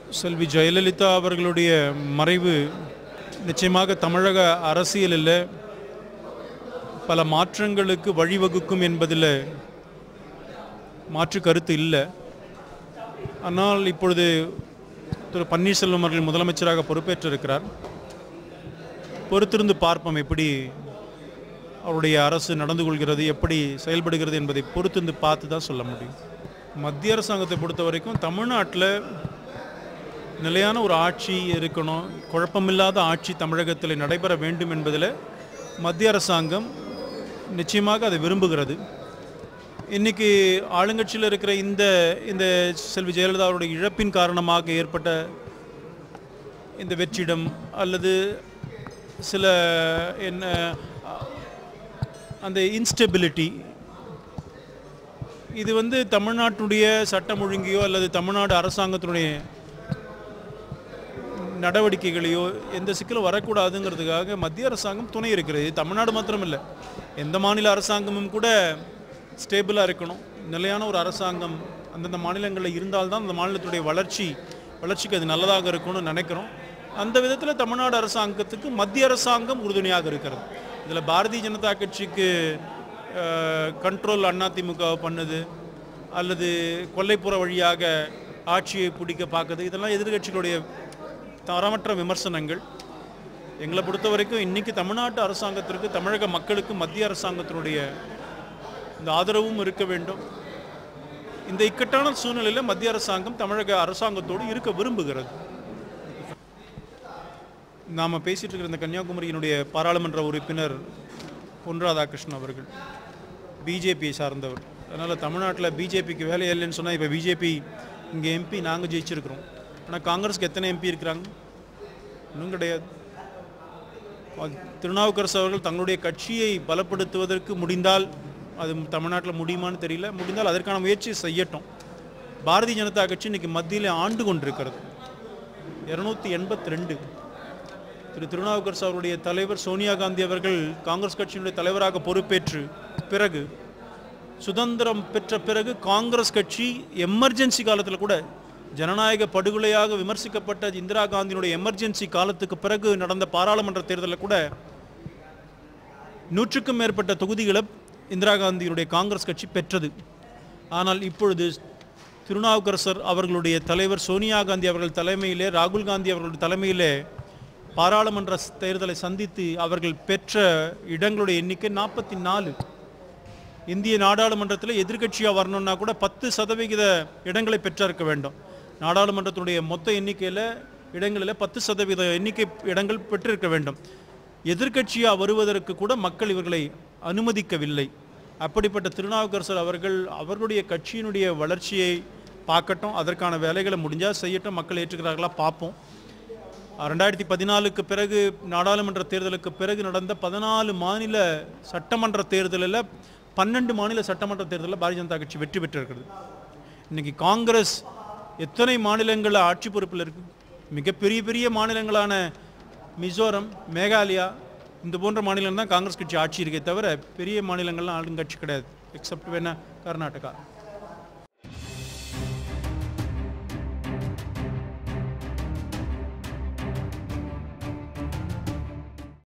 செல்வி ஜெயலலிதா அவர்களுடைய மறைவு நிச்சயமாக தமிழக அரசியலில் பல மாற்றங்களுக்கு வழிவகுக்கும் என்பதில் மாற்று கருத்து இல்லை ஆனால் இப்பொழுது திரு பன்னீர்செல்வம் அவர்கள் முதலமைச்சராக பொறுப்பேற்றிருக்கிறார் பொறுத்திருந்து பார்ப்போம் எப்படி அவருடைய அரசு நடந்து கொள்கிறது எப்படி செயல்படுகிறது என்பதை பொறுத்திருந்து பார்த்து தான் சொல்ல முடியும் மத்திய அரசாங்கத்தை பொறுத்த வரைக்கும் தமிழ்நாட்டில் நிலையான ஒரு ஆட்சி இருக்கணும் குழப்பமில்லாத ஆட்சி தமிழகத்தில் நடைபெற வேண்டும் என்பதில் மத்திய அரசாங்கம் நிச்சயமாக அதை விரும்புகிறது இன்னைக்கு ஆளுங்கட்சியில் இருக்கிற இந்த இந்த செல்வி ஜெயலலிதா அவருடைய இழப்பின் காரணமாக ஏற்பட்ட இந்த வெற்றிடம் அல்லது சில என்ன அந்த இன்ஸ்டெபிலிட்டி இது வந்து தமிழ்நாட்டுடைய சட்டம் ஒழுங்கையோ அல்லது தமிழ்நாடு அரசாங்கத்தினுடைய நடவடிக்கைகளையோ எந்த சிக்கலும் வரக்கூடாதுங்கிறதுக்காக மத்திய அரசாங்கம் துணை இருக்கிறது இது தமிழ்நாடு மாத்திரம் இல்லை எந்த மாநில அரசாங்கமும் கூட ஸ்டேபிளாக இருக்கணும் நிலையான ஒரு அரசாங்கம் அந்தந்த மாநிலங்களில் இருந்தால்தான் அந்த மாநிலத்துடைய வளர்ச்சி வளர்ச்சிக்கு அது நல்லதாக இருக்கும்னு நினைக்கிறோம் அந்த விதத்தில் தமிழ்நாடு அரசாங்கத்துக்கு மத்திய அரசாங்கம் உறுதுணையாக இருக்கிறது இதில் பாரதிய ஜனதா கட்சிக்கு கண்ட்ரோல் அதிமுக பண்ணுது அல்லது கொல்லைப்புற வழியாக ஆட்சியை பிடிக்க பார்க்குது இதெல்லாம் எதிர்கட்சிகளுடைய தரமற்ற விமர்சனங்கள் எங்களை பொறுத்த வரைக்கும் இன்னைக்கு தமிழ்நாட்டு அரசாங்கத்திற்கு தமிழக மக்களுக்கு மத்திய அரசாங்கத்தினுடைய இந்த ஆதரவும் இருக்க வேண்டும் இந்த இக்கட்டான சூழ்நிலையில் மத்திய அரசாங்கம் தமிழக அரசாங்கத்தோடு இருக்க விரும்புகிறது நாம் பேசிட்டு இருக்கிற இந்த கன்னியாகுமரியினுடைய பாராளுமன்ற உறுப்பினர் பொன் ராதாகிருஷ்ணன் அவர்கள் பிஜேபியை சார்ந்தவர் அதனால் தமிழ்நாட்டில் பிஜேபிக்கு வேலை இல்லைன்னு சொன்னால் இப்போ பிஜேபி இங்கே எம்பி நாங்கள் ஜெயிச்சிருக்கிறோம் ஆனால் காங்கிரஸ்க்கு எத்தனை எம்பி இருக்கிறாங்க இன்னும் கிடையாது திருநாவுக்கரசு அவர்கள் தங்களுடைய கட்சியை பலப்படுத்துவதற்கு முடிந்தால் அது தமிழ்நாட்டில் முடியுமான்னு தெரியல முடிந்தால் அதற்கான முயற்சி செய்யட்டும் பாரதிய ஜனதா கட்சி இன்னைக்கு மத்தியில் ஆண்டு கொண்டிருக்கிறது இரநூத்தி எண்பத்தி ரெண்டு திரு திருநாவுக்கரசு அவருடைய தலைவர் சோனியா காந்தி அவர்கள் காங்கிரஸ் கட்சியினுடைய தலைவராக பொறுப்பேற்று பிறகு சுதந்திரம் பெற்ற பிறகு காங்கிரஸ் கட்சி எமர்ஜென்சி காலத்தில் கூட ஜனநாயக படுகொலையாக விமர்சிக்கப்பட்ட இந்திரா காந்தியினுடைய எமர்ஜென்சி காலத்துக்கு பிறகு நடந்த பாராளுமன்ற தேர்தலில் கூட நூற்றுக்கும் மேற்பட்ட தொகுதிகளை இந்திரா காந்தியினுடைய காங்கிரஸ் கட்சி பெற்றது ஆனால் இப்பொழுது திருநாவுக்கரசர் அவர்களுடைய தலைவர் சோனியா காந்தி அவர்கள் தலைமையிலே ராகுல் காந்தி அவர்களுடைய தலைமையிலே பாராளுமன்ற தேர்தலை சந்தித்து அவர்கள் பெற்ற இடங்களுடைய எண்ணிக்கை நாற்பத்தி நாலு இந்திய நாடாளுமன்றத்தில் எதிர்க்கட்சியாக வரணும்னா கூட பத்து சதவிகித இடங்களை பெற்றிருக்க வேண்டும் நாடாளுமன்றத்தினுடைய மொத்த எண்ணிக்கையில் இடங்களில் பத்து சதவீத எண்ணிக்கை இடங்கள் பெற்றிருக்க வேண்டும் எதிர்க்கட்சியாக வருவதற்கு கூட மக்கள் இவர்களை அனுமதிக்கவில்லை அப்படிப்பட்ட திருநாவுக்கரசர் அவர்கள் அவர்களுடைய கட்சியினுடைய வளர்ச்சியை பார்க்கட்டும் அதற்கான வேலைகளை முடிஞ்சால் செய்யட்டும் மக்கள் ஏற்றுக்கிறார்களா பார்ப்போம் ரெண்டாயிரத்தி பதினாலுக்கு பிறகு நாடாளுமன்ற தேர்தலுக்கு பிறகு நடந்த பதினாலு மாநில சட்டமன்ற தேர்தலில் பன்னெண்டு மாநில சட்டமன்ற தேர்தலில் பாரதிய ஜனதா கட்சி வெற்றி பெற்றிருக்கிறது இன்னைக்கு காங்கிரஸ் எத்தனை மாநிலங்களில் ஆட்சி பொறுப்பில் இருக்கு மிகப்பெரிய பெரிய மாநிலங்களான மிசோரம் மேகாலயா இந்த போன்ற மாநிலம் தான் காங்கிரஸ் கட்சி ஆட்சி இருக்கே தவிர பெரிய மாநிலங்கள்லாம் ஆளுங்கட்சி கிடையாது எக்ஸப்ட் வேணா கர்நாடகா